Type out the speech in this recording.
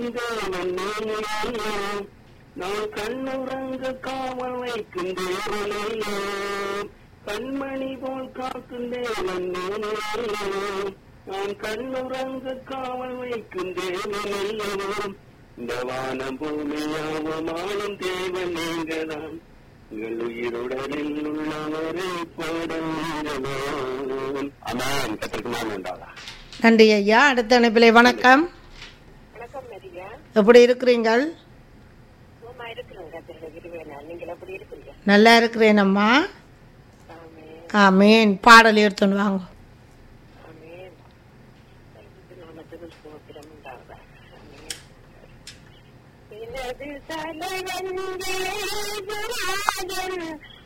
வைக்கும் தேவன் நீயோ நான் கண்ணுறங்க காவல் வைக்கும் தேவனையோ கண்மணி போல் காக்கும் தேவன் நீயோ நான் கண்ணுறங்க காவல் வைக்கும் தேவனையோ இந்த வானம் பூமியாவும் ஆளும் தேவன் நீங்கதான் உங்கள் உயிருடலில் உள்ளவரை போடுவோம் அமேன் கத்திற்கு உண்டாதா நன்றி ஐயா அடுத்த அனுப்பிலே வணக்கம் வணக்கம் மரியா எப்படி இருக்கிறீங்கள் சும்மா இருக்கிறேங்க திருவேனா நீங்கள் எப்படி இருக்கிறீங்க நல்லா இருக்கிறேன் அம்மா ஆமே ஆமீன் பாடல் எடுத்துன்னு வாங்க ஆமே நாமத்துக்கு ஸ்தோத்திரம் உண்டாவதா ஆமென். எனது தலைவன் தேவராஜன்